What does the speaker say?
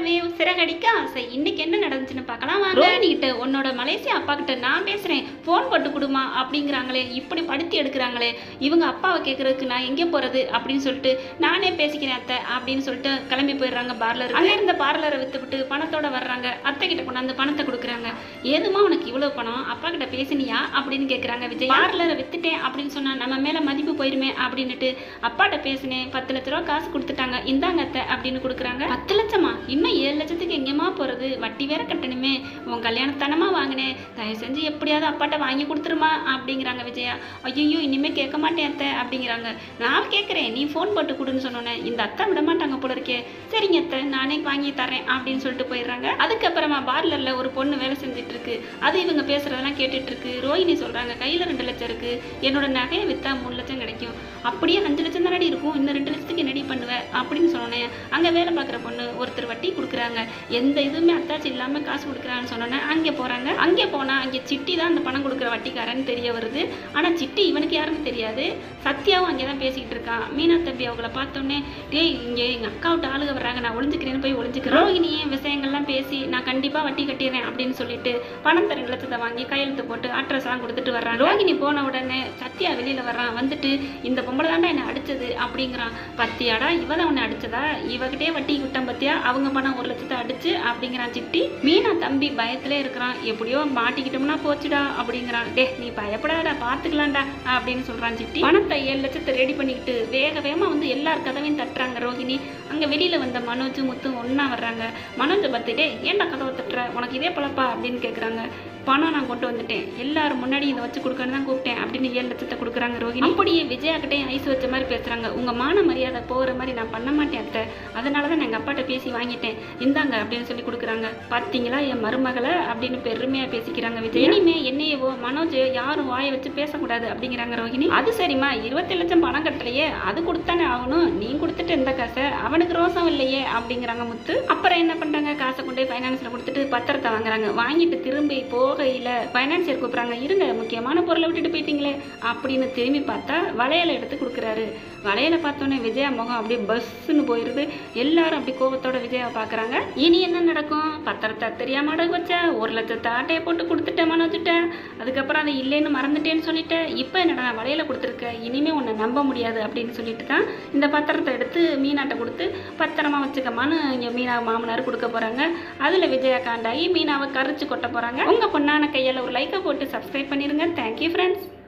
பறக்கவே சிறகடிக்க ஆசை இன்னைக்கு என்ன நடந்துச்சுன்னு பார்க்கலாம் வாங்க ரோஹினிகிட்ட உன்னோட மலேசியா அப்பா கிட்ட நான் பேசுறேன் ஃபோன் போட்டு கொடுமா அப்படிங்கிறாங்களே இப்படி படுத்தி எடுக்கிறாங்களே இவங்க அப்பாவை கேட்கறதுக்கு நான் எங்கே போறது அப்படின்னு சொல்லிட்டு நானே பேசிக்கிறேன் அத்தை அப்படின்னு சொல்லிட்டு கிளம்பி போயிடுறாங்க பார்லர் அங்கே இருந்த பார்லரை வித்துவிட்டு பணத்தோட வர்றாங்க அத்தை கிட்ட கொண்டாந்து பணத்தை கொடுக்குறாங்க ஏதுமா உனக்கு இவ்வளவு பணம் அப்பா கிட்ட பேசினியா அப்படின்னு கேட்குறாங்க விஜய் பார்லரை வித்துட்டேன் அப்படின்னு சொன்னா நம்ம மேல மதிப்பு போயிருமே அப்படின்னுட்டு அப்பாட்ட பேசினேன் பத்து லட்ச ரூபா காசு கொடுத்துட்டாங்க இந்தாங்க அத்தை அப்படின்னு கொடுக்குறாங்க பத்து லட்சமா இன்னும் ஏழு லட்சத்துக்கு எங்கேமா போறது வட்டி வேற கட்டணுமே உன் கல்யாணத்தனமா வாங்கினேன் தயவு செஞ்சு எப்படியாவது அப்பாட்ட வாங்கி கொடுத்துருமா அப்படிங்கிறாங்க விஜயா ஐயோ இனிமே கேட்க மாட்டேன் அத்தை அப்படிங்கிறாங்க நான் கேட்குறேன் நீ ஃபோன் போட்டு கொடுன்னு சொன்னோன்னே இந்த அத்தை விட மாட்டாங்க போல இருக்கே சரிங்க அத்தை நானே வாங்கி தரேன் அப்படின்னு சொல்லிட்டு போயிடுறாங்க அதுக்கப்புறமா பார்லர்ல ஒரு பொண்ணு வேலை செஞ்சுட்டு இருக்கு அது இவங்க பேசுறதெல்லாம் கேட்டுட்டு இருக்கு ரோஹிணி சொல்றாங்க கையில ரெண்டு லட்சம் இருக்கு என்னோட நகையை வித்தா மூணு லட்சம் கிடைக்கும் அப்படியே அஞ்சு லட்சம் தானடி இருக்கும் இந்த ரெண்டு லட்சத்துக்கு என்னடி பண்ணுவேன் அப்படின்னு சொன்னோன்னே அங்க வேலை பார்க்குற பொண்ணு ஒருத்தர் வட்டி கொடுக்குறாங்க எந்த இதுவுமே அத்தாச்சி இல்லாம காசு கொடுக்குறான்னு சொன்னோன்னே அங்கே போறாங்க அங்கே போனா அங்கே சிட்டி தான் அந்த பணம் கொடுக்குற வட்டிக்காரன்னு தெரிய வருது ஆனா சிட்டி இவனுக்கு யாருன்னு தெரியாது சத்யாவும் அங்கே தான் பேசிக்கிட்டு இருக்கான் மீனா தம்பி அவங்கள பார்த்தோன்னே டேய் இங்கே எங்கள் அக்கா விட்டு ஆளுக வர்றாங்க நான் ஒளிஞ்சுக்கிறேன்னு போய் ஒளிஞ்சுக்கிறேன் ரோஹிணியே விஷயங்கள்லாம் பேசி நான் கண்டிப்பாக வட்டி கட்டிடுறேன் அப்படின்னு சொல்லிட்டு பணத்தை ரெண்டு லட்சத்தை வாங்கி கையெழுத்து போட்டு அட்ரஸ்லாம் கொடுத்துட்டு வர்றான் ரோஹிணி போன உடனே சத்யா வெளியில் வர்றான் வந்துட்டு இந்த பொம்பளை தாண்டா என்னை அடிச்சது அப்படிங்கிறான் பத்தியாடா இவ தான் உன்னை அடிச்சதா இவகிட்டே வட்டி விட்டான் பத்தியா அவங்க பணம் ஒரு லட்சத்தை அடிச்சு அப்படிங்கிறான் சிட்டி மீனா தம்பி பயத்திலே இருக்கிறான் எப்படியோ மாட்டிக்கிட்டோம்னா போச்சுடா அப்படிங்கிறான் டே நீ பயப்படாதடா பார்த்துக்கலாம்டா அப்படின்னு சொல்றான் சிட்டி பணத்தை ஏழு லட்சத்தை ரெடி பண்ணிக்கிட்டு வேக வேகமா வந்து எல்லார் கதவையும் தட்டுறாங்க ரோஹிணி அங்க வெளியில வந்த மனோஜ் முத்து ஒண்ணா வர்றாங்க மனோஜை பார்த்துட்டே ஏன்டா கதவை தட்டுற உனக்கு இதே பழப்பா அப்படின்னு கேக்குறாங்க பணம் நான் கொண்டு வந்துட்டேன் எல்லாரும் முன்னாடி இதை வச்சு கொடுக்கணும் தான் கூப்பிட்டேன் அப்படின்னு ஏழு லட்சத்தை கொடுக்குறாங்க ரோஹிணி அப்படியே விஜயாக்கிட்டையும் ஐஸ் வச்ச மாதிரி பேசுறாங்க உங்க மான மரியாதை போகிற மாதிரி நான் பண்ண மாட்டேன் அத்தை அதனால தான் நான் எங்கள் அப்பாட்ட பேசி வாங்கிட்டேன் இந்தாங்க அப்படின்னு சொல்லி கொடுக்குறாங்க பார்த்தீங்களா என் மருமகளை அப்படின்னு பெருமையாக பேசிக்கிறாங்க விஜய் இனிமே என்னையவோ மனோஜ் யாரும் வாயை வச்சு பேசக்கூடாது அப்படிங்கிறாங்க ரோஹிணி அது சரிம்மா இருபத்தி லட்சம் பணம் கட்டலையே அது கொடுத்தானே ஆகணும் நீ கொடுத்துட்டு எந்த காசை அவனுக்கு ரோசம் இல்லையே அப்படிங்கிறாங்க முத்து அப்புறம் என்ன பண்ணுறாங்க காசை கொண்டு போய் ஃபைனான்ஸில் கொடுத்துட்டு பத்திரத்தை வாங்குறாங்க வாங்கிட்டு திரும்பி போகையில் ஃபைனான்சியர் கூப்பிட்றாங்க இருங்க முக்கியமான பொருளை விட்டுட்டு போயிட்டீங்களே அப்படின்னு திரும்பி பார்த்தா வளையலை எடுத்து கொடுக்குறாரு வளையலை பார்த்தோன்னே விஜயா முகம் அப்படியே பஸ்ஸுன்னு போயிடுது எல்லாரும் அப்படி கோபத்தோட விஜயாவை பார்க்குறாங்க இனி என்ன நடக்கும் பத்திரத்தை தெரியாம அடகு வச்ச ஒரு லட்சத்தை ஆட்டையை போட்டு கொடுத்துட்டேன் மனோஜிட்டேன் அதுக்கப்புறம் அதை இல்லைன்னு மறந்துட்டேன்னு சொல்லிட்டேன் இப்போ என்னடா நான் வளையல கொடுத்துருக்க இனிமே உன்னை நம்ப முடியாது அப்படின்னு சொல்லிட்டு தான் இந்த பத்திரத்தை எடுத்து மீனாட்ட கொடுத்து பத்திரமா வச்சுக்கமான்னு இங்கே மீனா மாமனார் கொடுக்க போகிறாங்க அதில் விஜயா காண்டாகி மீனாவை கரிச்சு கொட்ட போகிறாங்க உங்கள் பொண்ணான கையால் ஒரு லைக்கை போட்டு சப்ஸ்கிரைப் பண்ணிடுங்க தேங்க்யூ ஃப்ரெண்ட்ஸ்